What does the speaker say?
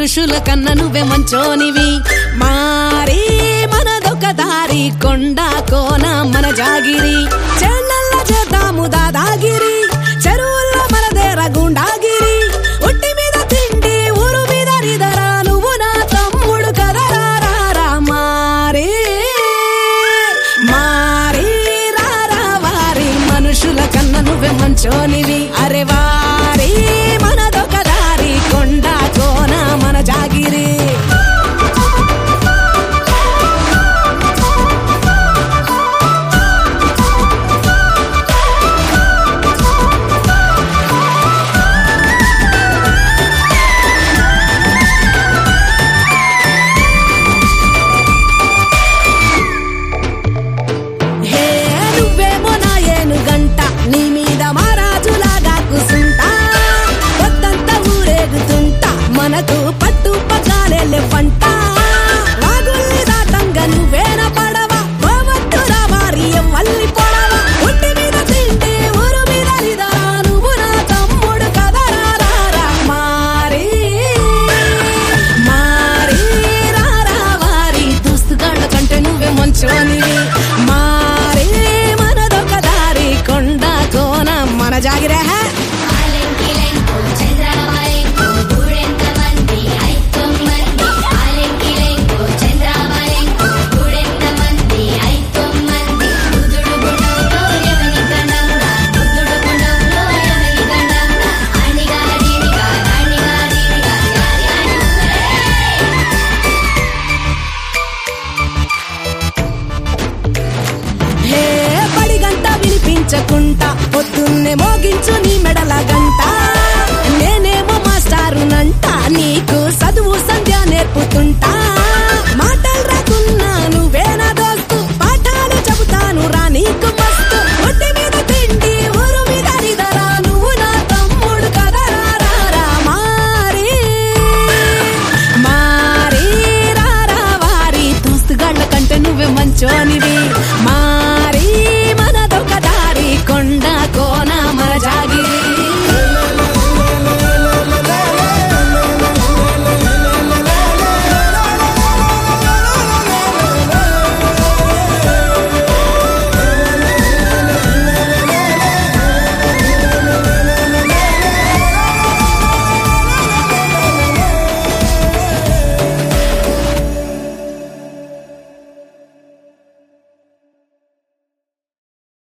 మనుషుల కన్న నువ్వే మంచోనివి మారి మనదొక దారి కొండ కోన మన జాగిరి చెన్నల్ల చేద్దాము దాదాగిరి చెరువుల్లో మనదేర గుండాగిరి ఉట్టి మీద తిండి ఊరు మీద రిదరా నువ్వు నా తమ్ముడు కదరా రారా మారి మారి రారా వారి మనుషుల కన్న నువ్వే మంచోనివి అరే వారి మనదొక దారి కొండ కోన మన జాగిరి హే నువ్వేమో నా ఏనుగంట నీ మీద మహారాజులాగా కూసుంటా పొద్దంతా ఊరేగుతుంటా మనకు పట్టు పగ్గాలే పంట వాగుల్ని దాటంగా నువ్వేన పడవ పోవద్దురా వారి మళ్ళీ పొడవ ఒంటి మీద తిండి ఊరు మీద రిదరా నువ్వు నా తమ్ముడు కదరా రారా మారి మారి రారా వారి దోస్తుగాళ్ళ కంటే నువ్వే మంచోనివి మారి మనదొక దారి కొండ కోన మన జాగిరే ఆలెంకిలెంకు చంద్రబాలెంకు గూడెంతమంది ఐతొమ్మంది ఆలెంకిలెంకు చంద్రబాలెంకు గూడెంతమంది ఐతొమ్మంది బుద్ధుడు గుండంలో ఎవని గండంగా బుద్ధుడు గుండంలో ఎవని గండంగా అణిగా దీనిగా అణిగా దీనిగా హే పడిగంట వినిపించకుండా పొద్దున్నే మోగించు